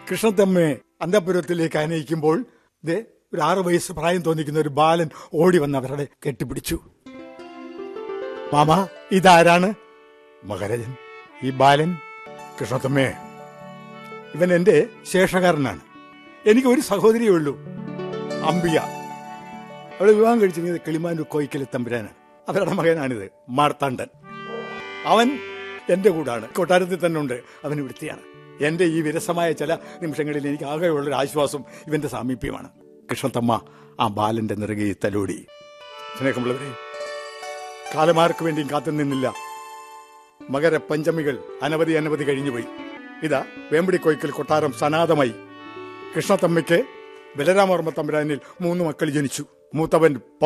കൃഷ്ണത്തമ്മയെ അന്തപുരത്തിലേക്ക് ആനയിക്കുമ്പോൾ ദേ ഒരു ആറു വയസ്സ് പ്രായം തോന്നിക്കുന്ന ഒരു ബാലൻ ഓടി വന്ന് അവരുടെ കെട്ടിപ്പിടിച്ചു മാമ ഇതാരാണ് മകരജൻ ഈ ബാലൻ കൃഷ്ണത്തമ്മേ ഇവൻ എന്റെ ശേഷകാരനാണ് എനിക്ക് ഒരു സഹോദരിയേ ഉള്ളൂ അംബിയ അവളെ വിവാഹം കഴിച്ചിരിക്കുന്നത് കിളിമാനൂർ കോയിക്കലെ തമ്പുരാനാണ് അവരുടെ മകനാണിത് മാർത്താണ്ഡൻ അവൻ എന്റെ കൂടാണ് കൊട്ടാരത്തിൽ തന്നെ ഉണ്ട് അവൻ ഇവിടുത്തെയാണ് എന്റെ ഈ വിരസമായ ചില നിമിഷങ്ങളിൽ എനിക്ക് ആകെയുള്ളൊരു ആശ്വാസം ഇവന്റെ സാമീപ്യമാണ് കൃഷ്ണത്തമ്മ ആ ബാലന്റെ നിറകെ തലോടി സ്നേഹമുള്ളവരെ കാലമാർക്ക് വേണ്ടിയും കാത്തു നിന്നില്ല മകരപഞ്ചമികൾ അനവധി അനവധി കഴിഞ്ഞുപോയി ഇതാ വേമ്പടി കോയിക്കൽ കൊട്ടാരം സനാതമായി കൃഷ്ണത്തമ്മയ്ക്ക് ബലരാമവർമ്മ തമ്പുരാനിൽ മൂന്ന് മക്കൾ ജനിച്ചു മൂത്തവൻ